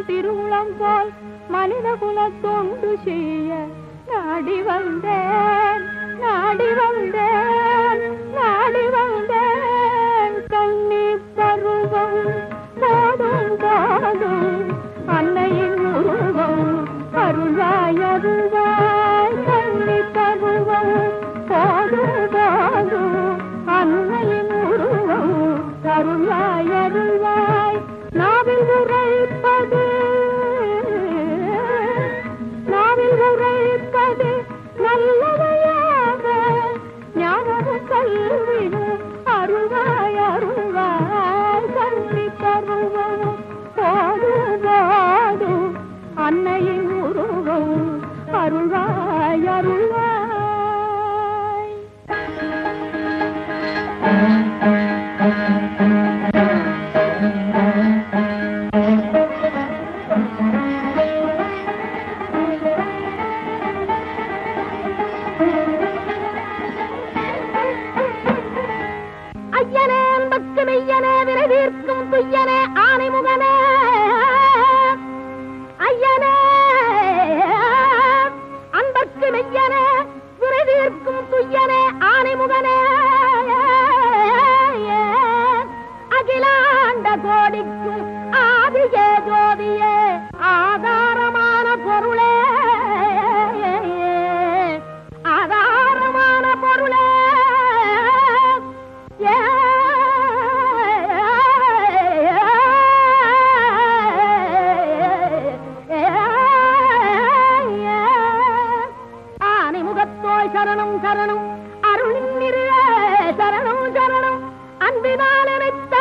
திருவுளம் போல் மனித குலத்தொண்டு செய்ய நாடி வந்தேன் நாடி வந்தேன் நாடி வந்தேன் கண்ணி பருவம் போதும் போதும் அன்னையின் உருவம் அருள்வாய் அருள்வாய் கண்ணி பருவம் போதும் போதும் அன்னையின் உருவம் அருள்வாய் அருள்வாய் நாவில் உரைப்பது நாவில் உரைப்பது நல்லவையாக ஞானமும் கல்வியும் அருள்வாய் அருள்வாய் கல்வி பருவம் போதும் போதும் அன்னையின் உருவம் அருள்வாய் அருள்வாய் ஐயனே அன்பக்கு மெய்யனே விரைதீர்க்கும் துய்யனே ஆணைமுகனே ஐயனே அன்பக்கு மெய்யனே விரைதீர்க்கும் துய்யனே ஆணைமுகனே அகிலாண்ட கோடிக்கும் ஆதியே ஜோதியே ஆதாரமான பொருளே ஆதாரமான பொருளே ஆனை முகத்தோய் சரணம் சரணம் அருளின் நிறைய சரணம் சரணம் அன்பினால் நினைத்த